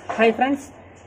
hi friends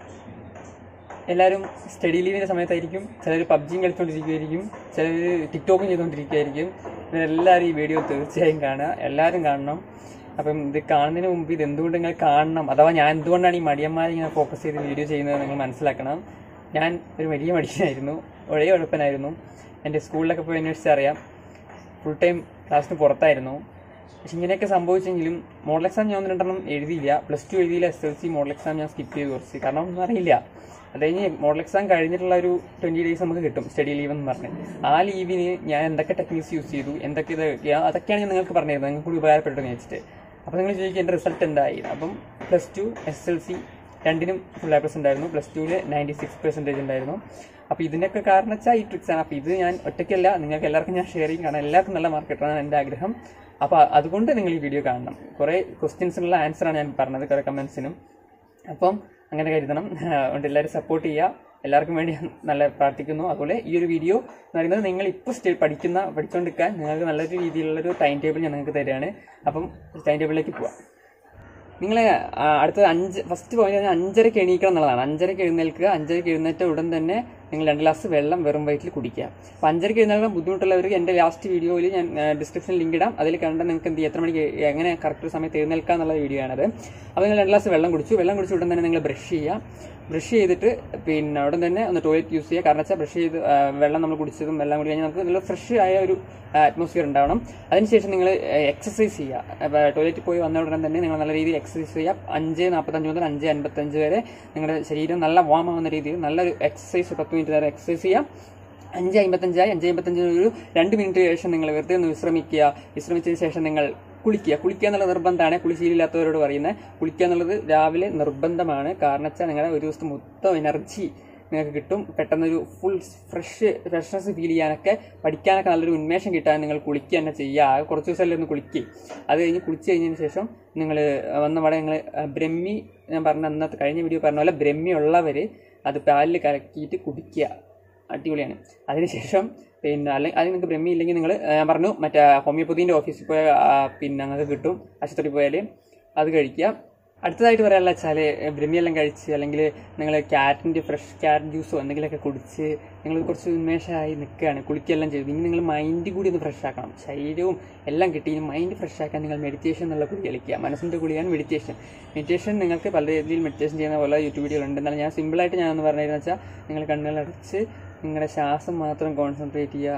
എല്ലാവരും study ലീവിൻ്റെ സമയത്തായിരിക്കും ചിലർ പബ്ജിയും കളിച്ചുകൊണ്ടിരിക്കുമായിരിക്കും ചിലർ ടിക്ടോക്കും ചെയ്തുകൊണ്ടിരിക്കുകയായിരിക്കും ഇവരെല്ലാവരും ഈ വീഡിയോ തീർച്ചയായും കാണുക എല്ലാവരും കാണണം അപ്പം ഇത് കാണുന്നതിന് മുമ്പ് ഇത് എന്തുകൊണ്ട് നിങ്ങൾ കാണണം അഥവാ ഞാൻ എന്തുകൊണ്ടാണ് ഈ മടിയന്മാരെ ഇങ്ങനെ ഫോക്കസ് ചെയ്ത് വീഡിയോ ചെയ്യുന്നത് നിങ്ങൾ മനസ്സിലാക്കണം ഞാൻ ഒരു വലിയ മടിയനായിരുന്നു ഒരേ ഉഴപ്പനായിരുന്നു എൻ്റെ സ്കൂളിലൊക്കെ പോയി അന്വേഷിച്ചാൽ അറിയാം ഫുൾ ടൈം ക്ലാസ്സിന് പുറത്തായിരുന്നു പക്ഷെ ഇങ്ങനെയൊക്കെ സംഭവിച്ചെങ്കിലും മോഡൽ എക്സാം ഞാൻ ഒന്ന് രണ്ടെണ്ണം എഴുതിയില്ല പ്ലസ് ടു എഴുതിയില്ല S L C model exam ഞാൻ സ്കിപ്പ് ചെയ്ത് കുറച്ച് കാരണം ഒന്നും അറിയില്ല അത് കഴിഞ്ഞ് മോഡൽ എക്സാം കഴിഞ്ഞിട്ടുള്ള ഒരു ട്വൻറ്റി ഡേയ്സ് നമുക്ക് കിട്ടും സ്റ്റഡി ലീവ് എന്ന് പറഞ്ഞ് ആ ലീവിന് ഞാൻ എന്തൊക്കെ ടെക്നിക്സ് യൂസ് ചെയ്തു എന്തൊക്കെ ഇത് അതൊക്കെയാണ് ഞാൻ നിങ്ങൾക്ക് പറഞ്ഞിരുന്നത് നിങ്ങൾക്ക് കൂടി ഉപകാരപ്പെട്ടെന്ന് വെച്ചിട്ട് അപ്പോൾ നിങ്ങൾ ചോദിക്കും എൻ്റെ റിസൾട്ട് എന്തായി അപ്പം plus two S L C രണ്ടിനും ഫുൾ എ പ്ലസ് ഉണ്ടായിരുന്നു പ്ലസ് ടുവിൽ നയൻറ്റി സിക്സ് പെർസെൻറ്റേജ് ഉണ്ടായിരുന്നു അപ്പോൾ ഇതിനൊക്കെ കാരണം വെച്ചാൽ ഈ ട്രിക്സ് ആണ് അപ്പോൾ ഇത് ഞാൻ ഒറ്റയ്ക്കല്ല നിങ്ങൾക്ക് എല്ലാവർക്കും ഞാൻ ഷെയർ ചെയ്യും കാരണം എല്ലാവർക്കും നല്ല മാർക്ക് കിട്ടണമെന്ന് എൻ്റെ ആഗ്രഹം അപ്പോൾ അതുകൊണ്ട് നിങ്ങൾ ഈ വീഡിയോ കാണണം കുറേ ക്വസ്റ്റ്യൻസിനുള്ള ആൻസറാണ് ഞാൻ പറഞ്ഞത് കുറേ കമൻസിനും അപ്പം അങ്ങനെ കരുതണം അതുകൊണ്ട് എല്ലാവരും സപ്പോർട്ട് ചെയ്യുക എല്ലാവർക്കും വേണ്ടി ഞാൻ നല്ല പ്രാർത്ഥിക്കുന്നു അതുപോലെ ഈ ഒരു വീഡിയോ എന്ന് പറയുന്നത് നിങ്ങൾ ഇപ്പോൾ സ്റ്റേ പഠിക്കുന്ന പഠിച്ചുകൊണ്ടിരിക്കാൻ നിങ്ങൾക്ക് നല്ലൊരു രീതിയിലുള്ളൊരു ടൈം ടേബിൾ ഞാൻ നിങ്ങൾക്ക് തരികയാണ് അപ്പം ടൈം ടേബിളിലേക്ക് പോവാം നിങ്ങൾ അടുത്ത അഞ്ച് ഫസ്റ്റ് പോയിന്റ് പറഞ്ഞാൽ അഞ്ചരയ്ക്ക് എണീക്കണം എന്നുള്ളതാണ് അഞ്ചരയ്ക്ക് എഴുന്നേൽക്കുക അഞ്ചരയ്ക്ക് എഴുന്നേറ്റ ഉടൻ തന്നെ നിങ്ങൾ രണ്ട് ഗ്ലാസ് വെള്ളം വെറും വയറ്റിൽ കുടിക്കുക അപ്പോൾ അഞ്ചരയ്ക്ക് എഴുന്നേൽക്കാൻ ബുദ്ധിമുട്ടുള്ളവർക്ക് എൻ്റെ ലാസ്റ്റ് വീഡിയോയിൽ ഞാൻ ഡിസ്ക്രിപ്ഷനിൽ ലിങ്ക് ഇടാം അതിൽ കണ്ട നിങ്ങൾക്ക് എന്ത് ചെയ്യും, എത്ര മണിക്ക് എങ്ങനെ കറക്റ്റ് സമയത്ത് എഴുന്നേൽക്കുക എന്നുള്ള വീഡിയോ ആണത് അപ്പോൾ നിങ്ങൾ രണ്ട് ഗ്ലാസ് വെള്ളം കുടിച്ചു വെള്ളം കുടിച്ച ഉടൻ തന്നെ നിങ്ങൾ ബ്രഷ് ചെയ്യുക ബ്രഷ് ചെയ്തിട്ട് പിന്നെ ഉടൻ തന്നെ ഒന്ന് ടോയ്ലറ്റ് യൂസ് ചെയ്യുക കാരണം വെച്ചാൽ ബ്രഷ് ചെയ്ത് ആ, വെള്ളം നമ്മൾ കുടിച്ചതും വെള്ളം കൂടി കഴിഞ്ഞാൽ നമുക്ക് നല്ല ഫ്രഷ് ആയ ഒരു അറ്റ്മോസ്ഫിയർ ഉണ്ടാവണം അതിനുശേഷം നിങ്ങൾ എക്സസൈസ് ചെയ്യുക ടോയ്ലറ്റിൽ പോയി വന്ന ഉടനെ തന്നെ നിങ്ങൾ നല്ല രീതിയിൽ എക്സസൈസ് ചെയ്യുക അഞ്ച് നാൽപ്പത്തഞ്ച് മുതൽ അഞ്ച് അൻപത്തഞ്ച് വരെ നിങ്ങളുടെ ശരീരം നല്ല വാം ആവുന്ന രീതിയിൽ നല്ലൊരു എക്സസൈസ് പത്ത് മിനിറ്റ് നേരം എക്സസൈസ് ചെയ്യാം അഞ്ച് അമ്പത്തഞ്ചായി അഞ്ച് അമ്പത്തഞ്ചിന് ഒരു രണ്ട് മിനിറ്റ് ശേഷം നിങ്ങൾ വെറുതെ ഒന്ന് വിശ്രമിക്കുക വിശ്രമിച്ചതിന് ശേഷം നിങ്ങൾ കുളിക്കുക കുളിക്കുക എന്നുള്ള നിർബന്ധമാണ് കുളിശീലില്ലാത്തവരോട് പറയുന്നത് കുളിക്കുക എന്നുള്ളത് രാവിലെ നിർബന്ധമാണ് കാരണം വെച്ചാൽ നിങ്ങളുടെ ഒരു ദിവസത്തെ മൊത്തം എനർജി നിങ്ങൾക്ക് കിട്ടും പെട്ടെന്നൊരു ഫുൾ ഫ്രഷ് ഫ്രഷ്നെസ് ഫീൽ ചെയ്യാനൊക്കെ പഠിക്കാനൊക്കെ നല്ലൊരു ഉന്മേഷം കിട്ടാൻ നിങ്ങൾ കുളിക്കുക തന്നെ ചെയ്യുക ആകെ കുറച്ച് ദിവസമല്ലേ ഒന്ന് കുളിക്കുക അത് കഴിഞ്ഞ് കുളിച്ച് കഴിഞ്ഞതിന് ശേഷം നിങ്ങൾ വന്ന പാടെ നിങ്ങൾ ബ്രഹ്മി ഞാൻ പറഞ്ഞ അന്നത്തെ കഴിഞ്ഞ വീഡിയോ പറഞ്ഞ പോലെ ബ്രഹ്മി ഉള്ളവർ അത് പാലിൽ കലക്കിയിട്ട് കുടിക്കുക അടിപൊളിയാണ് അതിനുശേഷം പിന്നെ അല്ലെങ്കിൽ അത് നിങ്ങൾക്ക് ബ്രഹ്മി ഇല്ലെങ്കിൽ നിങ്ങൾ ഞാൻ പറഞ്ഞു മറ്റേ ഹോമിയോപ്പതീൻ്റെ ഓഫീസിൽ പോയ ആ, പിന്നെ നിങ്ങൾക്ക് കിട്ടും ആശുപത്രി പോയാൽ അത് കഴിക്കുക അടുത്തതായിട്ട് പറയാനുള്ള വെച്ചാൽ ബ്രഹ്മിയെല്ലാം കഴിച്ച് അല്ലെങ്കിൽ നിങ്ങൾ ക്യാരറ്റിൻ്റെ ഫ്രഷ് ക്യാരറ്റ് ജ്യൂസോ എന്തെങ്കിലുമൊക്കെ കുടിച്ച് നിങ്ങൾ കുറച്ച് ഉന്മേഷമായി നിൽക്കുകയാണ് കുളിക്കുകയെല്ലാം ചെയ്തു ഇനി നിങ്ങൾ മൈൻഡ് കൂടി ഒന്ന് ഫ്രഷ് ആക്കണം ശരീരവും എല്ലാം കിട്ടി ഇനി മൈൻഡ് ഫ്രഷ് ആക്കാൻ നിങ്ങൾ മെഡിറ്റേഷൻ എന്നുള്ള കുളി കളിക്കുക മനസ്സിൻ്റെ കുളിയാണ് മെഡിറ്റേഷൻ മെഡിറ്റേഷൻ നിങ്ങൾക്ക് പല രീതിയിൽ മെഡിറ്റേഷൻ ചെയ്യുന്ന പോലെ യൂട്യൂബ് വീഡിയോകളുണ്ട് എന്നാൽ ഞാൻ സിമ്പിളായിട്ട് ഞാനൊന്ന് പറഞ്ഞതെന്ന് വെച്ചാൽ നിങ്ങൾ കണ്ണുകളടച്ച് നിങ്ങളുടെ ശ്വാസം മാത്രം കോൺസെൻട്രേറ്റ് ചെയ്യുക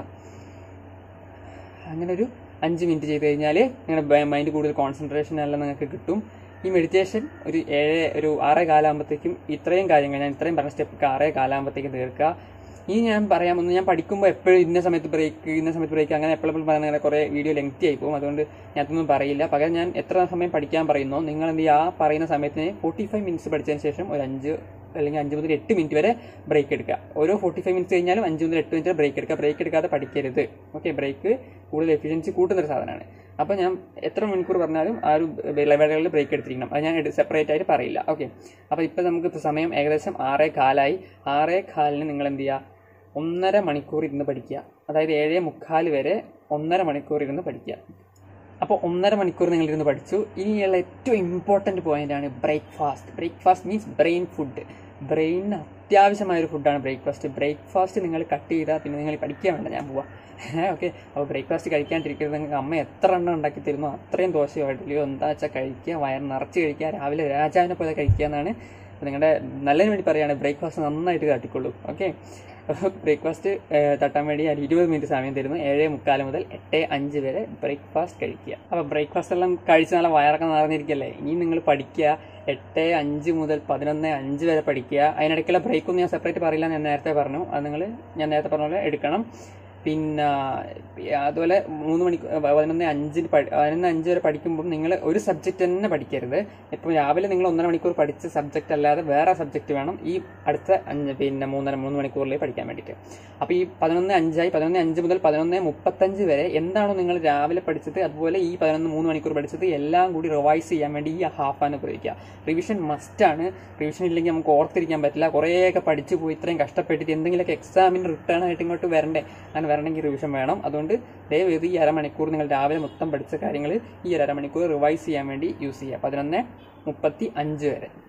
അങ്ങനെ ഒരു അഞ്ച് മിനിറ്റ് ചെയ്ത് കഴിഞ്ഞാൽ നിങ്ങളുടെ മൈൻഡ് കൂടുതൽ കോൺസെൻട്രേഷൻ എല്ലാം നിങ്ങൾക്ക് കിട്ടും ഈ മെഡിറ്റേഷൻ ഒരു ഏഴ് ഒരു ആറേ കാലാകുമ്പോഴത്തേക്കും ഇത്രയും കാര്യങ്ങൾ ഞാൻ ഇത്രയും പറഞ്ഞ സ്റ്റെപ്പ് ആറേ കാലാകുമ്പോഴത്തേക്കും തീർക്കുക ഇനി ഞാൻ പറയാമെന്ന് ഞാൻ പഠിക്കുമ്പോൾ എപ്പോഴും ഇന്ന സമയത്ത് ബ്രേക്ക് ഇന്ന സമയത്ത് ബ്രേക്ക് അങ്ങനെ എപ്പോഴും പറയുന്ന കുറേ വീഡിയോ ലെങ്തി ആയി പോകും അതുകൊണ്ട് ഞാൻ അതൊന്നും പറയില്ല പകരം ഞാൻ എത്ര സമയം പഠിക്കാൻ പറയുന്നോ നിങ്ങൾ എന്ത് ചെയ്യുക ആ പറയുന്ന സമയത്തിന് ഫോർട്ടി ഫൈവ് മിനിറ്റ്സ് പഠിച്ചതിന് ശേഷം ഒരു അഞ്ച് അല്ലെങ്കിൽ അഞ്ച് മുതൽ എട്ട് മിനിറ്റ് വരെ ബ്രേക്ക് എടുക്കുക ഓരോ ഫോർട്ടി ഫൈവ് മിനിറ്റ്സ് കഴിഞ്ഞാലും അഞ്ച് മുതൽ എട്ട് മിനിറ്റ് ബ്രേക്ക് എടുക്കുക ബ്രേക്ക് എടുക്കാതെ പഠിക്കരുത് ഓക്കെ ബ്രേക്ക് കൂടുതൽ എഫിഷ്യൻസി കൂട്ടുന്ന ഒരു സാധനമാണ് അപ്പോൾ ഞാൻ എത്ര മണിക്കൂർ പറഞ്ഞാലും ആ ഒരു ലെവലുകളിൽ ബ്രേക്ക് എടുത്തിരിക്കണം അത് ഞാൻ സെപ്പറേറ്റ് ആയിട്ട് പറയില്ല ഓക്കെ അപ്പോൾ ഇപ്പോൾ നമുക്ക് ഇപ്പോൾ സമയം ഏകദേശം ആറേ കാലായി ആറേ കാലിന് നിങ്ങൾ എന്ത് ചെയ്യുക ഒന്നര മണിക്കൂർ ഇരുന്ന് പഠിക്കുക അതായത് ഏഴേ മുക്കാൽ വരെ ഒന്നര മണിക്കൂർ ഇരുന്ന് പഠിക്കുക അപ്പോൾ ഒന്നര മണിക്കൂർ നിങ്ങൾ ഇരുന്ന് പഠിച്ചു ഇനിയുള്ള ഏറ്റവും ഇമ്പോർട്ടൻറ്റ് പോയിന്റാണ് breakfast breakfast means brain food ബ്രെയിനിന് അത്യാവശ്യമായ ഒരു ഫുഡാണ് ബ്രേക്ക്ഫാസ്റ്റ് ബ്രേക്ക്ഫാസ്റ്റ് നിങ്ങൾ കട്ട് ചെയ്താൽ പിന്നെ നിങ്ങൾ പഠിക്കാൻ വേണ്ട ഞാൻ പോവാം ഓക്കെ അപ്പോൾ ബ്രേക്ക്ഫാസ്റ്റ് കഴിക്കാണ്ടിരിക്കരുത് നിങ്ങൾക്ക് അമ്മ എത്ര എണ്ണം ഉണ്ടാക്കി തരുന്നു അത്രയും ദോശയോ ഇഡ്ഡലിയോ എന്താ വെച്ചാൽ കഴിക്കുക വയർ നിറച്ച് കഴിക്കുക രാവിലെ രാജാവിനെ പോലെ കഴിക്കുക എന്നാണ് നിങ്ങളുടെ നല്ലതിന് വേണ്ടി പറയുകയാണ് ബ്രേക്ക്ഫാസ്റ്റ് നന്നായിട്ട് കാട്ടിക്കൊള്ളൂ ഓക്കെ ബ്രേക്ക്ഫാസ്റ്റ് തട്ടാൻ വേണ്ടി ഞാൻ ഇരുപത് മിനിറ്റ് സമയം തരുന്നു ഏഴ് മുക്കാൽ മുതൽ എട്ട് അഞ്ച് വരെ ബ്രേക്ക്ഫാസ്റ്റ് കഴിക്കുക അപ്പോൾ ബ്രേക്ക്ഫാസ്റ്റ് എല്ലാം കഴിച്ച് നല്ല വയറൊക്കെ നിറഞ്ഞിരിക്കല്ലേ ഇനി നിങ്ങൾ പഠിക്കുക എട്ട് അഞ്ച് മുതൽ പതിനൊന്ന് അഞ്ച് വരെ പഠിക്കുക അതിനിടയ്ക്കുള്ള ബ്രേക്കൊന്നും ഞാൻ സെപ്പറേറ്റ് പറയില്ല ഞാൻ നേരത്തെ പറഞ്ഞു അത് നിങ്ങൾ ഞാൻ നേരത്തെ പറഞ്ഞ പോലെ എടുക്കണം പിന്നെ അതുപോലെ മൂന്ന് മണിക്കൂർ പതിനൊന്ന് അഞ്ചിന് പഠി പതിനൊന്ന് അഞ്ച് വരെ പഠിക്കുമ്പോൾ നിങ്ങൾ ഒരു സബ്ജക്റ്റ് തന്നെ പഠിക്കരുത് ഇപ്പോൾ രാവിലെ നിങ്ങൾ ഒന്നര മണിക്കൂർ പഠിച്ച സബ്ജക്റ്റ് അല്ലാതെ വേറെ സബ്ജക്റ്റ് വേണം ഈ അടുത്ത അഞ്ച് പിന്നെ മൂന്നര മൂന്ന് മണിക്കൂറിൽ പഠിക്കാൻ വേണ്ടിയിട്ട് അപ്പോൾ ഈ പതിനൊന്ന് അഞ്ചായി പതിനൊന്ന് അഞ്ച് മുതൽ പതിനൊന്ന് മുപ്പത്തഞ്ച് വരെ എന്താണോ നിങ്ങൾ രാവിലെ പഠിച്ചത് അതുപോലെ ഈ പതിനൊന്ന് മൂന്ന് മണിക്കൂർ പഠിച്ചത് എല്ലാം കൂടി റിവൈസ് ചെയ്യാൻ വേണ്ടി ഈ ഹാഫ് ആണ് ഉപയോഗിക്കുക റിവിഷൻ മസ്റ്റാണ് റിവിഷൻ ഇല്ലെങ്കിൽ നമുക്ക് ഓർത്തിരിക്കാൻ പറ്റില്ല കുറേയൊക്കെ പഠിച്ചു പോയി ഇത്രയും കഷ്ടപ്പെട്ടിട്ട് എന്തെങ്കിലുമൊക്കെ എക്സാമിന് റിട്ടേൺ ആയിട്ട് ഇങ്ങോട്ട് വരണ്ടേ അങ്ങനെ വരണമെങ്കിൽ റിവിഷൻ വേണം അതുകൊണ്ട് ദയവേത് ഈ അരമണിക്കൂർ നിങ്ങൾ രാവിലെ മൊത്തം പഠിച്ച കാര്യങ്ങൾ ഈ ഒരു അരമണിക്കൂർ റിവൈസ് ചെയ്യാൻ വേണ്ടി യൂസ് ചെയ്യുക പതിനൊന്ന് മുപ്പത്തി അഞ്ച് വരെ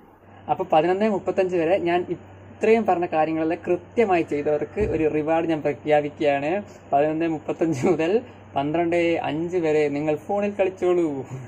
അപ്പോൾ പതിനൊന്ന് മുപ്പത്തഞ്ച് വരെ ഞാൻ ഇത്രയും പറഞ്ഞ കാര്യങ്ങളെല്ലാം കൃത്യമായി ചെയ്തവർക്ക് ഒരു റിവാർഡ് ഞാൻ പ്രഖ്യാപിക്കുകയാണ് പതിനൊന്ന് മുപ്പത്തഞ്ച് മുതൽ പന്ത്രണ്ട് അഞ്ച് വരെ നിങ്ങൾ ഫോണിൽ കളിച്ചോളൂ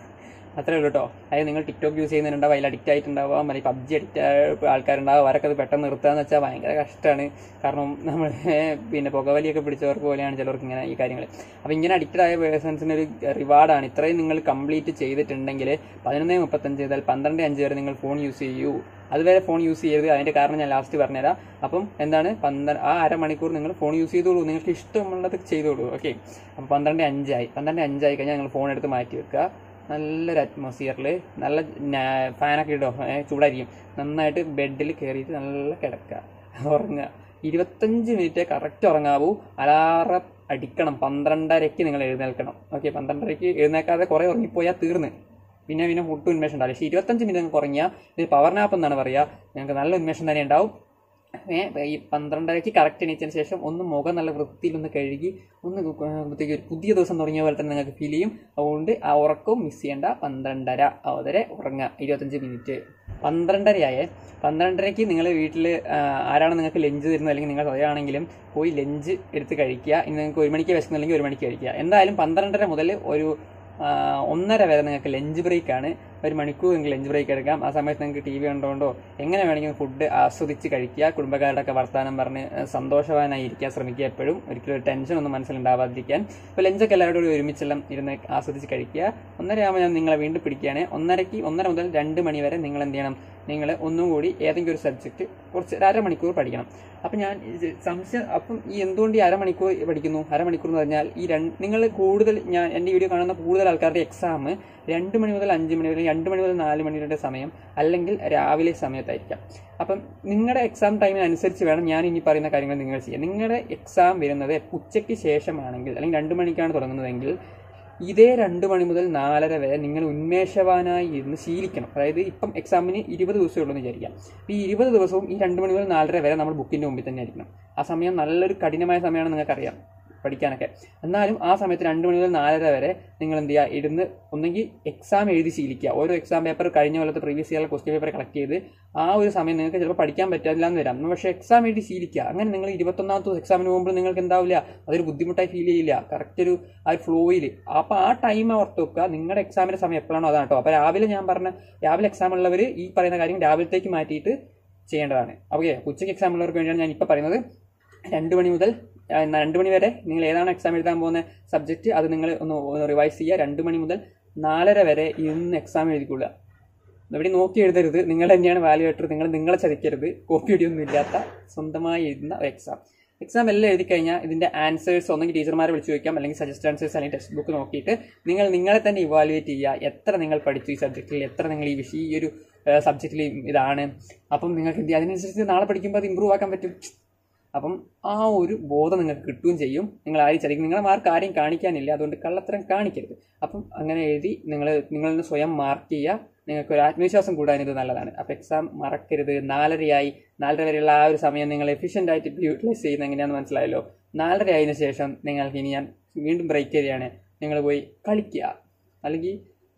അത്രേ ഉള്ളൂ കേട്ടോ അതായത് നിങ്ങൾ ടിക്ടോക്ക് യൂസ് ചെയ്യുന്നുണ്ടാവും അതിൽ അഡിക്റ്റ് ആയിട്ടുണ്ടാവാം അല്ലെങ്കിൽ പബ്ജി അഡിക്റ്റ് ആൾക്കാരുണ്ടാവും അവരൊക്കെ അത് പെട്ടെന്ന് നിർത്തുകയെന്ന് വെച്ചാൽ ഭയങ്കര കഷ്ടമാണ് കാരണം നമ്മൾ പിന്നെ പുകവലിയൊക്കെ പിടിച്ചവർക്ക് പോലെയാണ് ചിലർക്ക് ഇങ്ങനെ ഈ കാര്യങ്ങൾ അപ്പോൾ ഇങ്ങനെ അഡിക്റ്റഡ് ആയ പേഴ്സൺസിന് ഒരു റിവാർഡാണ് ഇത്രയും നിങ്ങൾ കംപ്ലീറ്റ് ചെയ്തിട്ടുണ്ടെങ്കിൽ പതിനൊന്ന് മുപ്പത്തഞ്ച് മുതൽ പന്ത്രണ്ട് അഞ്ച് വരെ നിങ്ങൾ ഫോൺ യൂസ് ചെയ്യൂ അതുവരെ ഫോൺ യൂസ് ചെയ്യരുത് അതിന്റെ കാരണം ഞാൻ ലാസ്റ്റ് പറഞ്ഞുതരാം അപ്പം എന്താണ് പന്ത്രണ്ട് ആ അരമണിക്കൂർ നിങ്ങൾ ഫോൺ യൂസ് ചെയ്തോളൂ നിങ്ങൾക്ക് ഇഷ്ടമുള്ളത് ചെയ്തോളൂ ഓക്കെ അപ്പം പന്ത്രണ്ട് അഞ്ചായി പന്ത്രണ്ട് അഞ്ചായി കഴിഞ്ഞാൽ നിങ്ങൾ ഫോൺ എടുത്ത് മാറ്റി വെക്കുക നല്ലൊരു അറ്റ്മോസ്ഫിയറിൽ നല്ല നാ- ഫാനൊക്കെ ഇടോ ഏ, ചൂടായിരിക്കും നന്നായിട്ട് ബെഡിൽ കയറിയിട്ട് നല്ല കിടക്കുക ഉറങ്ങുക ഇരുപത്തഞ്ച് മിനിറ്റ് കറക്റ്റ് ഉറങ്ങാവൂ അലാറം അടിക്കണം പന്ത്രണ്ടരയ്ക്ക് നിങ്ങൾ എഴുന്നേൽക്കണം ഓക്കെ പന്ത്രണ്ടരയ്ക്ക് എഴുന്നേക്കാതെ കുറേ ഉറങ്ങിപ്പോയാൽ തീർന്ന് പിന്നെ പിന്നെ ഫുഡ് ഉന്മേഷം ഉണ്ടാവില്ല പക്ഷേ ഇരുപത്തഞ്ച് മിനിറ്റ് നിങ്ങൾക്ക് ഉറങ്ങിയാൽ ഇത് പവർ നാപ്പ് എന്നാണ് പറയുക നിങ്ങൾക്ക് നല്ല ഉന്മേഷം തന്നെ ഉണ്ടാവും ഏ, ഈ പന്ത്രണ്ടരയ്ക്ക് കറക്റ്റ് എണീച്ചതിന് ശേഷം ഒന്ന് മുഖം നല്ല വൃത്തിയിൽ ഒന്ന് കഴുകി ഒന്ന് ആകുമ്പോഴത്തേക്ക് ഒരു പുതിയ ദിവസം തുടങ്ങിയ പോലെ തന്നെ നിങ്ങൾക്ക് ഫീൽ ചെയ്യും അതുകൊണ്ട് ആ ഉറക്കവും മിസ് ചെയ്യേണ്ട പന്ത്രണ്ടര വരെ ഉറങ്ങുക ഇരുപത്തഞ്ച് മിനിറ്റ് പന്ത്രണ്ടരയായേ പന്ത്രണ്ടരയ്ക്ക് നിങ്ങൾ വീട്ടിൽ ആരാണ് നിങ്ങൾക്ക് ലഞ്ച് തരുന്നത് അല്ലെങ്കിൽ നിങ്ങൾ സ്വയമാണെങ്കിലും പോയി ലഞ്ച് എടുത്ത് കഴിക്കുക ഇന്ന് നിങ്ങൾക്ക് ഒരു മണിക്ക് വിശക്കുന്നില്ലെങ്കിൽ ഒരു മണിക്ക് കഴിക്കുക എന്തായാലും പന്ത്രണ്ടര മുതൽ ഒരു ആ, ഒന്നര വരെ നിങ്ങൾക്ക് ലഞ്ച് ബ്രേക്ക് ആണ് ഒരു മണിക്കൂർ നിങ്ങൾക്ക് ലഞ്ച് ബ്രേക്ക് എടുക്കാം ആ സമയത്ത് നിങ്ങൾക്ക് ടി വി കണ്ടുകൊണ്ടോ എങ്ങനെ വേണമെങ്കിലും ഫുഡ് ആസ്വദിച്ച് കഴിക്കുക കുടുംബക്കാരുടെ ഒക്കെ വർത്തമാനം പറഞ്ഞ് ആ, സന്തോഷവാനായി ഇരിക്കാൻ ശ്രമിക്കുക എപ്പോഴും ഒരിക്കലും ഒരു ടെൻഷൻ ഒന്നും മനസ്സിലുണ്ടാവാതിരിക്കാൻ ഇപ്പോൾ ലഞ്ചൊക്കെ എല്ലാവരോടും കൂടി ഒരുമിച്ചെല്ലാം ഇരുന്ന് ആസ്വദിച്ച് കഴിക്കുക ഒന്നര ആകുമ്പോൾ ഞാൻ നിങ്ങളെ വീണ്ടും പിടിക്കുകയാണ് ഒന്നരയ്ക്ക് ഒന്നര മുതൽ രണ്ട് മണി വരെ നിങ്ങൾ എന്ത് ചെയ്യണം നിങ്ങൾ ഒന്നും കൂടി ഏതെങ്കിലും ഒരു സബ്ജക്റ്റ് കുറച്ച് ഒരു അരമണിക്കൂർ പഠിക്കണം അപ്പം ഞാൻ ഇത് സംശയം അപ്പം ഈ എന്തുകൊണ്ട് ഈ അരമണിക്കൂർ പഠിക്കുന്നു അരമണിക്കൂർ എന്ന് പറഞ്ഞാൽ ഈ രണ്ട് നിങ്ങൾ കൂടുതൽ ഞാൻ എൻ്റെ വീഡിയോ കാണുന്ന കൂടുതൽ ആൾക്കാരുടെ എക്സാം രണ്ട് മണി മുതൽ അഞ്ച് മണി വരെ രണ്ട് മണി മുതൽ നാല് മണി വരെ സമയം അല്ലെങ്കിൽ രാവിലെ സമയത്തായിരിക്കാം അപ്പം നിങ്ങളുടെ എക്സാം ടൈമിനനുസരിച്ച് വേണം ഞാൻ ഇനി പറയുന്ന കാര്യങ്ങൾ നിങ്ങൾ ചെയ്യാം നിങ്ങളുടെ എക്സാം വരുന്നത് ഉച്ചയ്ക്ക് ശേഷമാണെങ്കിൽ അല്ലെങ്കിൽ രണ്ട് മണിക്കാണ് തുടങ്ങുന്നതെങ്കിൽ ഇതേ രണ്ട് മണി മുതൽ നാലര വരെ നിങ്ങൾ ഉന്മേഷവാനായി ഇരുന്ന് ശീലിക്കണം അതായത് ഇപ്പം എക്സാമിന് ഇരുപത് ദിവസമേ ഉള്ളൂ എന്ന് വിചാരിക്കാം ഈ ഇരുപത് ദിവസവും ഈ രണ്ട് മണി മുതൽ നാലര വരെ നമ്മൾ ബുക്കിൻ്റെ മുമ്പിൽ തന്നെ ആയിരിക്കണം ആ സമയം നല്ലൊരു കഠിനമായ സമയമാണെന്ന് നിങ്ങൾക്കറിയാം പഠിക്കാനൊക്കെ എന്നാലും ആ സമയത്ത് രണ്ട് മണി മുതൽ നാലര വരെ നിങ്ങൾ എന്ത് ചെയ്യുക ഇരുന്ന് ഒന്നെങ്കിൽ എക്സാം എഴുതി ശീലിക്കുക ഓരോ എക്സാം പേപ്പർ കഴിഞ്ഞ കൊല്ലത്തെ പ്രീവിയസ് ഇയറിലെ ക്വസ്റ്റ്യൻ പേപ്പർ കളക്ട് ചെയ്ത് ആ ഒരു സമയം നിങ്ങൾക്ക് ചിലപ്പോൾ പഠിക്കാൻ പറ്റില്ല എന്ന് വരാം പക്ഷേ എക്സാം എഴുതി ശീലിക്കുക അങ്ങനെ നിങ്ങൾ ഇരുപത്തൊന്നാമത്തെ എക്സാമിന് പോകുമ്പോൾ നിങ്ങൾക്ക് എന്താവില്ല അതൊരു ബുദ്ധിമുട്ടായി ഫീൽ ചെയ്യില്ല കറക്റ്റ് ഒരു ആ ഒരു ഫ്ലോയിൽ അപ്പോൾ ആ ടൈം ഓർത്ത് വെക്കുക നിങ്ങളുടെ എക്സാമിൻ്റെ സമയം എപ്പോഴാണോ അതാണ് കേട്ടോ അപ്പോൾ രാവിലെ ഞാൻ പറഞ്ഞ രാവിലെ എക്സാം ഉള്ളവർ ഈ പറയുന്ന കാര്യം രാവിലത്തേക്ക് മാറ്റിയിട്ട് ചെയ്യേണ്ടതാണ് ഓക്കെ ഉച്ചയ്ക്ക് എക്സാം ഉള്ളവർക്ക് വേണ്ടിയാണ് ഞാൻ ഇപ്പോൾ പറയുന്നത് രണ്ട് മണി മുതൽ ആ, രണ്ട് മണി വരെ നിങ്ങൾ ഏതാണ് എക്സാം എഴുതാൻ പോകുന്ന സബ്ജക്റ്റ് അത് നിങ്ങൾ ഒന്ന് ഒന്ന് റിവൈസ് ചെയ്യുക രണ്ട് മണി മുതൽ നാലര വരെ ഇരുന്ന് എക്സാം എഴുതിക്കൊള്ളുക ഇവിടെ നോക്കി എഴുതരുത് നിങ്ങൾ തന്നെയാണ് വാല്യുവേറ്റർ നിങ്ങൾ നിങ്ങളെ ചതിക്കരുത് കോപ്പി ഒടിയൊന്നും ഇല്ലാത്ത സ്വന്തമായി എഴുതുന്ന ഒരു എക്സാം എക്സാം എല്ലാം എഴുതി കഴിഞ്ഞാൽ ഇതിന്റെ ആൻസേഴ്സ് ഒന്നെങ്കിൽ ടീച്ചർമാരെ വിളിച്ച് ചോദിക്കാം അല്ലെങ്കിൽ സജസ്റ്റ് ആൻസേഴ്സ് അല്ലെങ്കിൽ ടെക്സ്റ്റ് ബുക്ക് നോക്കിയിട്ട് നിങ്ങൾ നിങ്ങളെ തന്നെ ഇവാലുവേറ്റ് ചെയ്യുക എത്ര നിങ്ങൾ പഠിച്ചു ഈ സബ്ജക്റ്റിൽ എത്ര നിങ്ങൾ ഈ വിഷയം ഈ ഒരു സബ്ജക്റ്റിൽ ഇതാണ് അപ്പം നിങ്ങൾക്ക് എന്ത് ചെയ്യും അതിനനുസരിച്ച് നാളെ പഠിക്കുമ്പോൾ അത് ഇമ്പ്രൂവ് ആക്കാൻ പറ്റും അപ്പം ആ ഒരു ബോധം നിങ്ങൾക്ക് കിട്ടുകയും ചെയ്യും നിങ്ങൾ ആരും ചതിക്കും നിങ്ങളെ മാർക്ക് ആരെയും കാണിക്കാനില്ല അതുകൊണ്ട് കള്ളത്തരം കാണിക്കരുത് അപ്പം അങ്ങനെ എഴുതി നിങ്ങൾ നിങ്ങൾ തന്നെ സ്വയം മാർക്ക് ചെയ്യുക നിങ്ങൾക്ക് ഒരു ആത്മവിശ്വാസം കൂടാൻ ഇത് നല്ലതാണ് അപ്പോൾ എക്സാം മറക്കരുത് നാലരയായി നാലര വരെയുള്ള ആ ഒരു സമയം നിങ്ങൾ എഫിഷ്യൻ്റ് ആയിട്ട് യൂട്ടിലൈസ് ചെയ്യുന്നത് എങ്ങനെയാണെന്ന് മനസ്സിലായല്ലോ നാലര ആയതിനു ശേഷം നിങ്ങൾക്ക് ഇനി ഞാൻ വീണ്ടും ബ്രേക്ക് ചെയ്യാണ് നിങ്ങൾ പോയി കളിക്കുക അല്ലെങ്കിൽ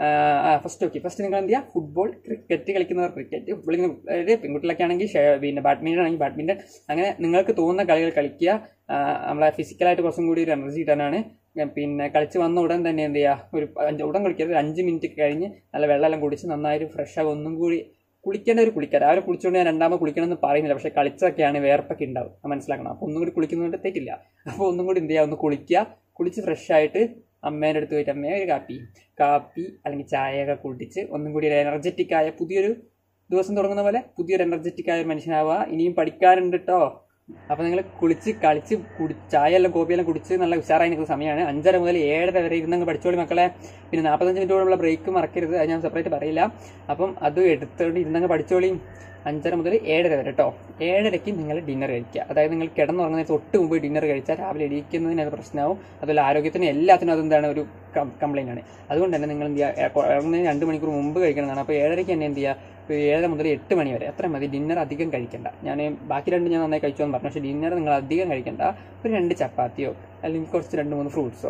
ആ ഫസ്റ്റ് ഓക്കെ ഫസ്റ്റ് നിങ്ങൾ എന്ത് ചെയ്യുക ഫുട്ബോൾ ക്രിക്കറ്റ് കളിക്കുന്നവർ ക്രിക്കറ്റ് ഫുട്ബോൾ അതായത് പെൺകുട്ടികളൊക്കെ ആണെങ്കിൽ ഷേ- പിന്നെ ബാഡ്മിൻ്റൺ ആണെങ്കിൽ ബാഡ്മിൻ്റൺ അങ്ങനെ നിങ്ങൾക്ക് തോന്നുന്ന കളികൾ കളിക്കുക ആ, നമ്മളെ ഫിസിക്കലായിട്ട് കുറച്ചും കൂടി ഒരു എനർജി കിട്ടാനാണ് ഞാൻ പിന്നെ കളിച്ച് വന്ന ഉടൻ തന്നെ എന്ത് ചെയ്യുക ഒരു അഞ്ച് ഉടൻ കളിക്കരുത് ഒരു അഞ്ച് മിനിറ്റ് കഴിഞ്ഞ് നല്ല വെള്ളമെല്ലാം കുടിച്ച് നന്നായിട്ട് ഫ്രഷ് ആകും ഒന്നും കൂടി കുളിക്കേണ്ട ഒരു കുളിക്കുക രാവിലെ കുളിച്ചുകൊണ്ട് ഞാൻ രണ്ടാമത് കുളിക്കണം എന്ന് പറയുന്നില്ല പക്ഷേ കളിച്ചൊക്കെയാണ് വേർപ്പൊക്കെ ഉണ്ടാവും അത് മനസ്സിലാക്കണം അപ്പോൾ ഒന്നും കൂടി കുളിക്കുന്നതുകൊണ്ട് തെറ്റില്ല അപ്പോൾ ഒന്നും കൂടി എന്ത് ചെയ്യുക ഒന്ന് കുളിക്കുക കുളിച്ച് ഫ്രഷ് ആയിട്ട് അമ്മേൻ്റെ അടുത്ത് പോയിട്ട് അമ്മയെ ഒരു കാപ്പി കാപ്പി അല്ലെങ്കിൽ ചായയൊക്കെ കുടിച്ച് ഒന്നും കൂടി ഒരു എനർജറ്റിക് ആയ പുതിയൊരു ദിവസം തുടങ്ങുന്ന പോലെ പുതിയൊരു എനർജറ്റിക് ആയ ഒരു മനുഷ്യനാവുക ഇനിയും പഠിക്കാറുണ്ട് കേട്ടോ അപ്പോൾ നിങ്ങൾ കുളിച്ച് കളിച്ച് കുടി ചായ എല്ലാം കോപ്പിയെല്ലാം കുടിച്ച് നല്ല ഉഷാറായി നിൽക്കുന്ന സമയമാണ് അഞ്ചര മുതൽ ഏഴര വരെ ഇരുന്നങ്ങ് പഠിച്ചോളി മക്കളെ പിന്നെ നാൽപ്പത്തഞ്ച് മിനിറ്റോടുള്ള ബ്രേക്ക് മറക്കരുത് അത് ഞാൻ സെപ്പറേറ്റ് പറയില്ല അപ്പം അത് എടുത്തോണ്ട് ഇരുന്നങ്ങ് പഠിച്ചോളിയും അഞ്ചര മുതൽ ഏഴര വരെ കേട്ടോ ഏഴരയ്ക്ക് നിങ്ങൾ ഡിന്നർ കഴിക്കുക അതായത് നിങ്ങൾ കിടന്നുറങ്ങുന്നതിന് തൊട്ട് മുമ്പ് ഡിന്നർ കഴിച്ചാൽ രാവിലെ എണീക്കുന്നതിന് അത് പ്രശ്നമാവും അതുപോലെ ആരോഗ്യത്തിന് എല്ലാത്തിനും അതെന്താണ് ഒരു കംപ്ലൈൻ്റ് ആണ് അതുകൊണ്ട് തന്നെ നിങ്ങൾ എന്ത് ചെയ്യുക ഉറങ്ങുന്നതിന് രണ്ട് മണിക്കൂർ മുമ്പ് കഴിക്കണമെന്നാണ് അപ്പോൾ ഏഴരയ്ക്ക് തന്നെ എന്ത് ചെയ്യുക ഇപ്പോൾ ഏഴര മുതൽ എട്ട് മണി വരെ അത്ര മതി ഡിന്നർ അധികം കഴിക്കണ്ട ഞാൻ ബാക്കി രണ്ട് ഞാൻ നന്നായി കഴിച്ചു എന്ന് പറഞ്ഞു പക്ഷേ ഡിന്നർ നിങ്ങൾ അധികം കഴിക്കണ്ട ഒരു രണ്ട് ചപ്പാത്തിയോ അല്ലെങ്കിൽ കുറച്ച് രണ്ട് മൂന്ന് ഫ്രൂട്ട്സോ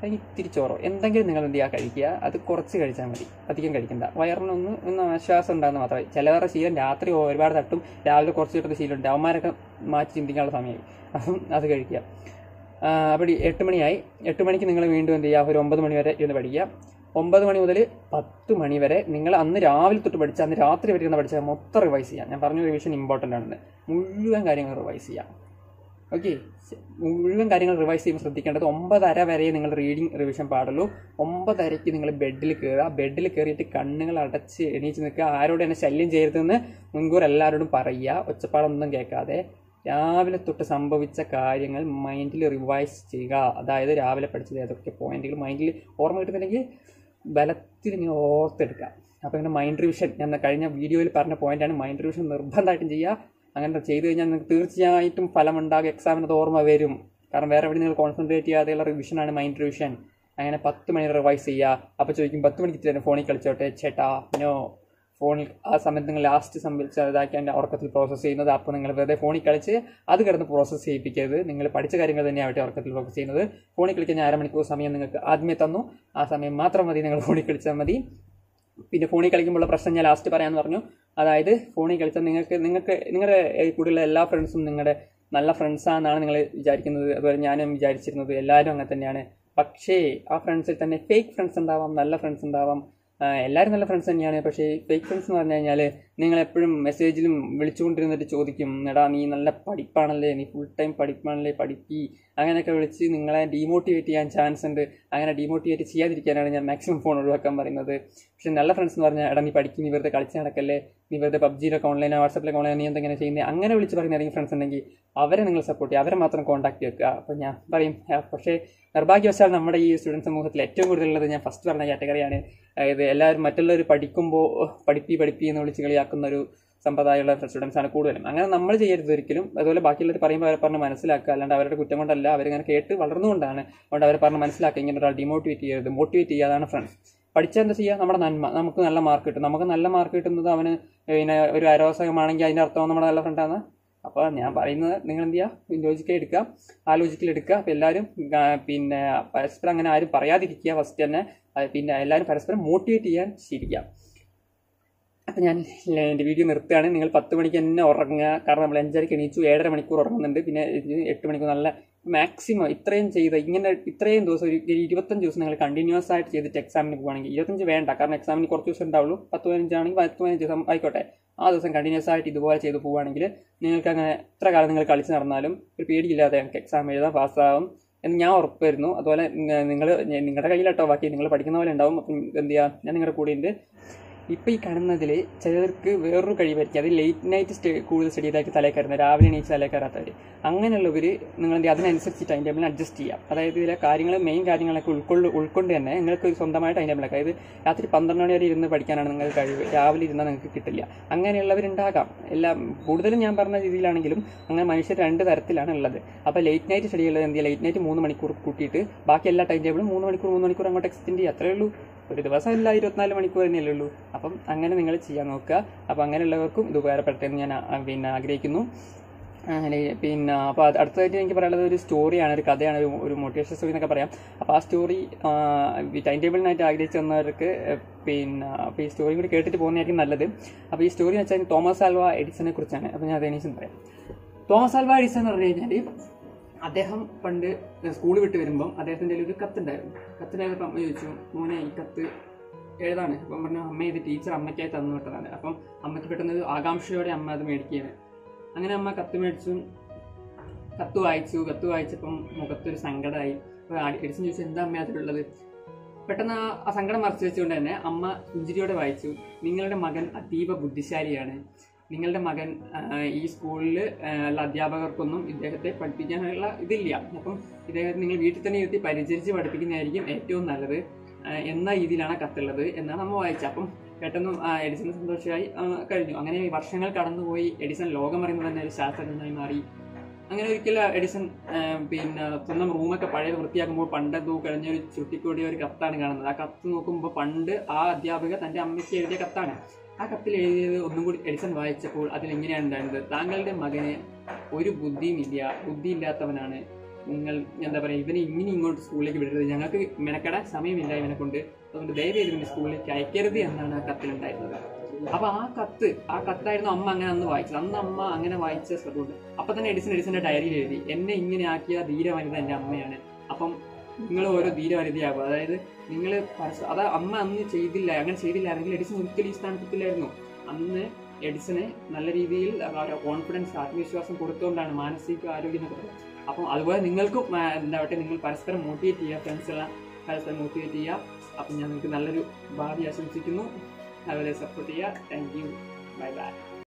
അല്ലെങ്കിൽ ഇത്തിരി ചോറോ എന്തെങ്കിലും നിങ്ങൾ എന്ത് ചെയ്യുക കഴിക്കുക അത് കുറച്ച് കഴിച്ചാൽ മതി അധികം കഴിക്കണ്ട വയറിനൊന്ന് ഒന്ന് ആശ്വാസം ഉണ്ടാകുന്ന മാത്രമേ ചിലവരുടെ ശീലം രാത്രി ഒരുപാട് തട്ടും രാവിലെ കുറച്ച് കിട്ടുന്ന ശീലമുണ്ട് അവന്മാരൊക്കെ മാറ്റി ചിന്തിക്കാനുള്ള സമയമായി അപ്പം അത് കഴിക്കുക ആ, അപ്പോൾ ഈ എട്ട് മണിയായി എട്ട് മണിക്ക് നിങ്ങൾ വീണ്ടും എന്ത് ചെയ്യുക ഒരു ഒമ്പത് മണി വരെ ഇരുന്ന് പഠിക്കുക ഒമ്പത് മണി മുതൽ പത്ത് മണി വരെ നിങ്ങൾ അന്ന് രാവിലെ തൊട്ട് പഠിച്ച അന്ന് രാത്രി വരെ ഇരുന്ന് പഠിച്ചാൽ മൊത്തം റിവൈസ് ചെയ്യാം ഞാൻ പറഞ്ഞ റിവിഷൻ ഇമ്പോർട്ടൻ്റ് ആണ് മുഴുവൻ കാര്യങ്ങൾ റിവൈസ് ചെയ്യാം ഓക്കെ മുഴുവൻ കാര്യങ്ങൾ റിവൈസ് ചെയ്യുമ്പോൾ ശ്രദ്ധിക്കേണ്ടത് ഒമ്പതര വരെ നിങ്ങൾ റീഡിങ് റിവിഷൻ പാടുള്ളൂ ഒമ്പതരയ്ക്ക് നിങ്ങൾ ബെഡിൽ കയറുക ബെഡിൽ കയറിയിട്ട് കണ്ണുകൾ അടച്ച് എണീച്ച് നിൽക്കുക ആരോടും എന്നെ ശല്യം ചെയ്യരുതെന്ന് മുൻകൂർ എല്ലാവരോടും പറയുക ഒച്ചപ്പാടൊന്നും കേൾക്കാതെ രാവിലെ തൊട്ട് സംഭവിച്ച കാര്യങ്ങൾ മൈൻഡിൽ റിവൈസ് ചെയ്യുക അതായത് രാവിലെ പഠിച്ചത് ഏതൊക്കെ പോയിന്റുകൾ മൈൻഡിൽ ഓർമ്മ കിട്ടുന്നില്ലെങ്കിൽ ബലത്തിൽ ഇങ്ങനെ ഓർത്തെടുക്കുക അപ്പോൾ ഇങ്ങനെ മൈൻഡ് റിവിഷൻ ഞാൻ കഴിഞ്ഞ വീഡിയോയിൽ പറഞ്ഞ പോയിന്റാണ് മൈൻഡ് റിവിഷൻ നിർബന്ധമായിട്ടും ചെയ്യുക അങ്ങനെ ചെയ്തു കഴിഞ്ഞാൽ നിങ്ങൾക്ക് തീർച്ചയായിട്ടും ഫലമുണ്ടാകും എക്സാമിന് അത് ഓർമ്മ വരും കാരണം വേറെ എവിടെ നിങ്ങൾ കോൺസെൻട്രേറ്റ് ചെയ്യാതെയുള്ള റിവിഷനാണ് മൈൻഡ് റിവിഷൻ അങ്ങനെ പത്ത് മണി റിവൈസ് ചെയ്യുക അപ്പോൾ ചോദിക്കും പത്ത് മണിക്ക് തന്നെ ഫോണിൽ കളിച്ചോട്ടെ ചേട്ടാ നോ ഫോണിൽ ആ സമയത്ത് നിങ്ങൾ ലാസ്റ്റ് സംഭവിച്ച ഇതാക്കി അതിൻ്റെ ഉറക്കത്തിൽ പ്രോസസ്സ് ചെയ്യുന്നത് അപ്പോൾ നിങ്ങൾ വെറുതെ ഫോണിൽ കളിച്ച് അത് കിടന്ന് പ്രോസസ്സ് ചെയ്യിപ്പിക്കരുത് നിങ്ങൾ പഠിച്ച കാര്യങ്ങൾ തന്നെയാവട്ടെ ഉറക്കത്തിൽ ഫോക്കസ് ചെയ്യുന്നത് ഫോണിൽ കളിക്കാൻ അരമണിക്കൂർ സമയം നിങ്ങൾക്ക് ആദ്യമേ തന്നു ആ സമയം മാത്രം മതി നിങ്ങൾ ഫോണിൽ കളിച്ചാൽ മതി പിന്നെ ഫോണിൽ കളിക്കുമ്പോഴുള്ള പ്രശ്നം ഞാൻ ലാസ്റ്റ് പറയാമെന്ന് പറഞ്ഞു അതായത് ഫോണിൽ കളിച്ചാൽ നിങ്ങൾക്ക് നിങ്ങൾക്ക് നിങ്ങളുടെ കൂടെയുള്ള എല്ലാ ഫ്രണ്ട്സും നിങ്ങളുടെ നല്ല ഫ്രണ്ട്സാണെന്നാണ് നിങ്ങൾ വിചാരിക്കുന്നത് അതുപോലെ ഞാനും വിചാരിച്ചിരുന്നത് എല്ലാവരും അങ്ങനെ തന്നെയാണ് പക്ഷേ ആ ഫ്രണ്ട്സിൽ തന്നെ ഫേക്ക് ഫ്രണ്ട്സ് ഉണ്ടാവാം നല്ല ഫ്രണ്ട്സ് ഉണ്ടാവാം ആ, എല്ലാവരും നല്ല ഫ്രണ്ട്സ് തന്നെയാണ് പക്ഷേ ഫേക്ക് ഫ്രണ്ട്സ് എന്ന് പറഞ്ഞു കഴിഞ്ഞാൽ നിങ്ങൾ എപ്പോഴും മെസ്സേജിലും വിളിച്ചുകൊണ്ടിരുന്നിട്ട് ചോദിക്കും എടാ നീ നല്ല പഠിപ്പാണല്ലേ നീ ഫുൾ ടൈം പഠിപ്പാണല്ലേ പഠിപ്പി അങ്ങനെയൊക്കെ വിളിച്ച് നിങ്ങളെ ഡീമോട്ടിവേറ്റ് ചെയ്യാൻ ചാൻസ് ഉണ്ട് അങ്ങനെ ഡീമോട്ടിവേറ്റ് ചെയ്യാതിരിക്കാനാണ് ഞാൻ മാക്സിമം ഫോൺ ഒഴിവാക്കാൻ പറയുന്നത് പക്ഷെ നല്ല ഫ്രണ്ട്സ് എന്ന് പറഞ്ഞാൽ എടാ നീ പഠിക്കും നീ വെറുതെ കളിച്ച് നടക്കല്ലേ നീ വെറുതെ പബ്ജിയിലൊക്കെ ഓൺലൈനോ വാട്സപ്പിലൊക്കെ ഓൺലൈൻ നീ എന്തെങ്കിലും ചെയ്യുന്നത് അങ്ങനെ വിളിച്ച് പറയുന്ന ഏതെങ്കിലും ഫ്രണ്ട്സ് ഉണ്ടെങ്കിൽ അവരെ നിങ്ങൾ സപ്പോർട്ട് ചെയ്യുക അവരെ മാത്രം കോൺടാക്ട് വെക്കുക അപ്പോൾ ഞാൻ പറയും ആ, പക്ഷേ നിർഭാഗ്യവശാൽ നമ്മുടെ ഈ സ്റ്റുഡൻറ് സമൂഹത്തിൽ ഏറ്റവും കൂടുതലുള്ളത് ഞാൻ ഫസ്റ്റ് പറഞ്ഞ കാറ്റഗറിയാണ് അതായത് എല്ലാവരും മറ്റുള്ളവർ പഠിക്കുമ്പോൾ പഠിപ്പി പഠിപ്പി എന്ന് വിളിച്ച് കളിയാക്കുന്ന ഒരു സമ്പ്രദായമുള്ള സ്റ്റുഡൻസ് ആണ് കൂടുതലും അങ്ങനെ നമ്മൾ ചെയ്യരുത് ഒരിക്കലും അതുപോലെ ബാക്കിയുള്ളവർ പറയുമ്പോൾ അവരെ പറഞ്ഞ് മനസ്സിലാക്കുക അല്ലാണ്ട് അവരുടെ കുറ്റം കൊണ്ടല്ല അവരിങ്ങനെ കേട്ട് വളർന്നുകൊണ്ടാണ് അതുകൊണ്ട് അവരെ പറഞ്ഞ് മനസ്സിലാക്കുക ഇങ്ങനെ ഒരാൾ ഡിമോട്ടിവേറ്റ് ചെയ്യരുത് മോട്ടിവേറ്റ് ചെയ്യുക അതാണ് ഫ്രണ്ട്സ് പഠിച്ചാൽ എന്താ ചെയ്യുക നമ്മുടെ നന്മ നമുക്ക് നല്ല മാർക്ക് കിട്ടും നമുക്ക് നല്ല മാർക്ക് കിട്ടുന്നത് അവന് പിന്നെ ഒരു അരോസകമാണെങ്കിൽ അതിൻ്റെ അർത്ഥം നമ്മുടെ നല്ല ഫ്രണ്ടാണ് അപ്പോൾ ഞാൻ പറയുന്നത് നിങ്ങൾ എന്ത് ചെയ്യുക ലോജിക്കൽ എടുക്കുക ആ ലോജിക്കൽ എടുക്കുക അപ്പോൾ എല്ലാവരും ആ, പിന്നെ പരസ്പരം അങ്ങനെ ആരും പറയാതിരിക്കുക ഫസ്റ്റ് തന്നെ ആ, പിന്നെ എല്ലാവരും പരസ്പരം മോട്ടിവേറ്റ് ചെയ്യാൻ ശീലിക്കുക അപ്പം ഞാൻ എൻ്റെ വീഡിയോ നിർത്തുകയാണ് നിങ്ങൾ പത്ത് മണിക്ക് തന്നെ ഉറങ്ങുക കാരണം നമ്മൾ അഞ്ചരയ്ക്ക് എണീച്ചു ഏഴര മണിക്കൂർ ഉറങ്ങുന്നുണ്ട് പിന്നെ ഇത് എട്ട് മണിക്കൂർ നല്ല മാക്സിമം ഇത്രയും ചെയ്ത ഇങ്ങനെ ഇത്രയും ദിവസം ഒരു ഒരു ഇരുപത്തഞ്ച് ദിവസം നിങ്ങൾ കണ്ടിന്യൂസ് ആയിട്ട് ചെയ്തിട്ട് എക്സാമിന് പോവുകയാണെങ്കിൽ ഇരുപത്തഞ്ച് വേണ്ട കാരണം എക്സാമിന് കുറച്ച് ദിവസം ഉണ്ടാവുള്ളൂ പത്ത് പതിനഞ്ചാണെങ്കിൽ പത്ത് പതിനഞ്ച് ദിവസം ആയിക്കോട്ടെ ആ ദിവസം കണ്ടിന്യൂസ് ആയിട്ട് ഇതുപോലെ ചെയ്ത് പോവുകയാണെങ്കിൽ നിങ്ങൾക്ക് അങ്ങനെ എത്ര കാലം നിങ്ങൾ കളിച്ച് നടന്നാലും ഒരു പേടിയില്ലാതെ നിങ്ങൾക്ക് എക്സാം എഴുതാൻ പാസ്സാവും എന്ന് ഞാൻ ഉറപ്പ് വരുന്നു അതുപോലെ നിങ്ങൾ നിങ്ങളുടെ കയ്യിലാട്ടോ ബാക്കി നിങ്ങൾ പഠിക്കുന്ന പോലെ ഉണ്ടാവും അപ്പം എന്ത് ചെയ്യുക ഞാൻ നിങ്ങളുടെ കൂടെ ഉണ്ട് ഇപ്പം ഈ കാണുന്നതിൽ ചിലർക്ക് വേറൊരു കഴിവായിരിക്കും അത് ലേറ്റ് നൈറ്റ് സ്റ്റേ കൂടുതൽ സ്റ്റഡി ചെയ്തായിട്ട് തലേ കയറുന്നത് രാവിലെ എണീച്ച് തലേ കയറാത്തവർ അങ്ങനെയുള്ളവർ നിങ്ങൾ എന്ത് ചെയ്യുക അതിനനുസരിച്ച് ടൈം ടേബിളിന് അഡ്ജസ്റ്റ് ചെയ്യാം അതായത് ഇതിലെ കാര്യങ്ങൾ മെയിൻ കാര്യങ്ങളൊക്കെ ഉൾക്കൊള്ളു ഉൾക്കൊണ്ട് തന്നെ നിങ്ങൾക്ക് ഒരു സ്വന്തമായ ടൈം ടേബിളൊക്കെ അതായത് രാത്രി പന്ത്രണ്ട് മണി വരെ ഇരുന്ന് പഠിക്കാനാണ് നിങ്ങൾക്ക് കഴിവ് രാവിലെ ഇരുന്നാൽ നിങ്ങൾക്ക് കിട്ടില്ല അങ്ങനെയുള്ളവരുണ്ടാകാം എല്ലാം കൂടുതലും ഞാൻ പറഞ്ഞ രീതിയിലാണെങ്കിലും അങ്ങനെ മനുഷ്യർ രണ്ട് തരത്തിലാണ് ഉള്ളത് അപ്പോൾ ലേറ്റ് നൈറ്റ് സ്റ്റഡി ഉള്ളത് എന്ത് ചെയ്യുക ലേറ്റ് നൈറ്റ് മൂന്ന് മണിക്കൂർ കൂട്ടിയിട്ട് ബാക്കി എല്ലാ ടൈം ടേബിളും മൂന്ന് മണിക്കൂർ മൂന്ന് മണിക്കൂർ അങ്ങോട്ട് എക്സ്റ്റെൻഡ് ചെയ്യുക അത്രേ ഉള്ളൂ ഒരു ദിവസം അല്ല ഇരുപത്തിനാല് മണിക്കൂർ തന്നെയല്ലേ ഉള്ളൂ അപ്പം അങ്ങനെ നിങ്ങൾ ചെയ്യാൻ നോക്കുക അപ്പം അങ്ങനെയുള്ളവർക്കും ഇത് ഉപകാരപ്പെട്ടെന്ന് ഞാൻ ആ, പിന്നെ ആഗ്രഹിക്കുന്നു അങ്ങനെ പിന്നെ അപ്പോൾ അടുത്തതായിട്ട് എനിക്ക് പറയാനുള്ളത് ഒരു സ്റ്റോറിയാണ് ഒരു കഥയാണ് ഒരു ഒരു മോട്ടിവേഷൻ സ്റ്റോറി എന്നൊക്കെ പറയാം അപ്പോൾ ആ സ്റ്റോറി ടൈം ടേബിളിനായിട്ട് ആഗ്രഹിച്ച് വന്നവർക്ക് ഏഹ്, പിന്നെ അപ്പോൾ ഈ സ്റ്റോറി കൂടി കേട്ടിട്ട് പോകുന്നതായിരിക്കും നല്ലത് അപ്പോൾ ഈ സ്റ്റോറി എന്ന് വെച്ചാൽ തോമസ് ആൽവ എഡിസനെ കുറിച്ചാണ് അപ്പോൾ ഞാൻ അതെനീസും പറയാം തോമസ് ആൽവ എഡിസൺ എന്ന് പറഞ്ഞു കഴിഞ്ഞാൽ അദ്ദേഹം പണ്ട് സ്കൂൾ വിട്ട് വരുമ്പം അദ്ദേഹത്തിൻ്റെ ഒരു കത്തുണ്ടായിരുന്നു കത്തുണ്ടായപ്പോൾ അമ്മ ചോദിച്ചു മോനെ ഈ കത്ത് എഴുതാണ് അപ്പം പറഞ്ഞു അമ്മ ഇത് ടീച്ചർ അമ്മയ്ക്കായി തന്നു വിട്ടതാണ് അപ്പം അമ്മയ്ക്ക് പെട്ടെന്ന് ഒരു ആകാംക്ഷയോടെ അമ്മ അത് മേടിക്കുകയാണ് അങ്ങനെ അമ്മ കത്ത് മേടിച്ചു കത്ത് വായിച്ചു കത്ത് വായിച്ചപ്പം മുഖത്തൊരു സങ്കടമായി അപ്പോൾ എഡിസൺ ചോദിച്ചു എന്താ അമ്മ അതിലുള്ളത് പെട്ടെന്ന് ആ- ആ സങ്കടം മറച്ചു വെച്ചുകൊണ്ട് തന്നെ അമ്മ പുഞ്ചിരിയോടെ വായിച്ചു നിങ്ങളുടെ മകൻ അതീവ ബുദ്ധിശാലിയാണ് നിങ്ങളുടെ മകൻ ആ, ഈ സ്കൂളിൽ ഉള്ള അധ്യാപകർക്കൊന്നും ഇദ്ദേഹത്തെ പഠിപ്പിക്കാനുള്ള ഇതില്ല അപ്പം ഇദ്ദേഹത്തെ നിങ്ങൾ വീട്ടിൽ തന്നെ ഇരുത്തി പരിചരിച്ച് പഠിപ്പിക്കുന്നതായിരിക്കും ഏറ്റവും നല്ലത് ആ, എന്ന രീതിയിലാണ് കത്തുള്ളത് എന്നാണ് അമ്മ വായിച്ചത് അപ്പം പെട്ടെന്ന് ആ, എഡിസൺ സന്തോഷമായി ആ, കഴിഞ്ഞു അങ്ങനെ വർഷങ്ങൾ കടന്നുപോയി എഡിസൺ ലോകം അറിയുന്നത് തന്നെ ഒരു ശാസ്ത്രജ്ഞനായി മാറി അങ്ങനെ ഒരിക്കൽ എഡിസൺ ആ, പിന്നെ സ്വന്തം റൂമൊക്കെ പഴയ വൃത്തിയാക്കുമ്പോൾ പണ്ടെന്തോ കഴിഞ്ഞ ഒരു ചുട്ടിക്കൂടിയ ഒരു കത്താണ് കാണുന്നത് ആ കത്ത് നോക്കുമ്പോൾ പണ്ട് ആ അധ്യാപിക തന്റെ അമ്മയ്ക്ക് എഴുതിയ കത്താണ് ആ കത്തിൽ എഴുതിയത് ഒന്നും കൂടി എഡിസൺ വായിച്ചപ്പോൾ അതിൽ എങ്ങനെയാണ് ഉണ്ടായിരുന്നത് താങ്കളുടെ മകന് ഒരു ബുദ്ധിയും ഇല്ല ബുദ്ധിയില്ലാത്തവനാണ് നിങ്ങൾ എന്താ പറയുക ഇവനെ ഇങ്ങനെ ഇങ്ങോട്ട് സ്കൂളിലേക്ക് വിടരുത് ഞങ്ങൾക്ക് മെനക്കെടാൻ സമയമില്ല ഇവനെ കൊണ്ട് അതുകൊണ്ട് ദയവേത് ഇവന്റെ സ്കൂളിലേക്ക് അയക്കരുത് എന്നാണ് ആ കത്തിലുണ്ടായിരുന്നത് അപ്പൊ ആ കത്ത് ആ കത്തായിരുന്നു അമ്മ അങ്ങനെ അന്ന് വായിച്ചത് അന്ന് അമ്മ അങ്ങനെ വായിച്ച ശ്രദ്ധമുണ്ട് അപ്പൊ തന്നെ എഡിസൺ എഡിസന്റെ ഡയറിയിൽ എഴുതി എന്നെ ഇങ്ങനെ ആക്കിയ ധീരവനിത എന്റെ അമ്മയാണ് അപ്പം നിങ്ങൾ ഓരോ ധീരവനിതയാകും അതായത് നിങ്ങൾ പരസ്പരം അത് അമ്മ അന്ന് ചെയ്തില്ല അങ്ങനെ ചെയ്തില്ലായിരുന്നെങ്കിൽ എഡിസൺ ഒരിക്കലും ഈ സ്ഥാനത്തില്ലായിരുന്നു അന്ന് എഡിസന് നല്ല രീതിയിൽ കോൺഫിഡൻസ് ആത്മവിശ്വാസം കൊടുത്തുകൊണ്ടാണ് മാനസിക ആരോഗ്യം എന്നൊക്കെ പറയുന്നത് അപ്പം അതുപോലെ നിങ്ങൾക്കും ആ, എന്താവട്ടെ നിങ്ങൾ പരസ്പരം മോട്ടിവേറ്റ് ചെയ്യുക ഫ്രണ്ട്സ് എല്ലാം പരസ്പരം മോട്ടിവേറ്റ് ചെയ്യുക അപ്പം ഞാൻ നിങ്ങൾക്ക് നല്ലൊരു ഭാവി ആശംസിക്കുന്നു അവരെ സപ്പോർട്ട് ചെയ്യുക താങ്ക് യു ബൈ ബൈ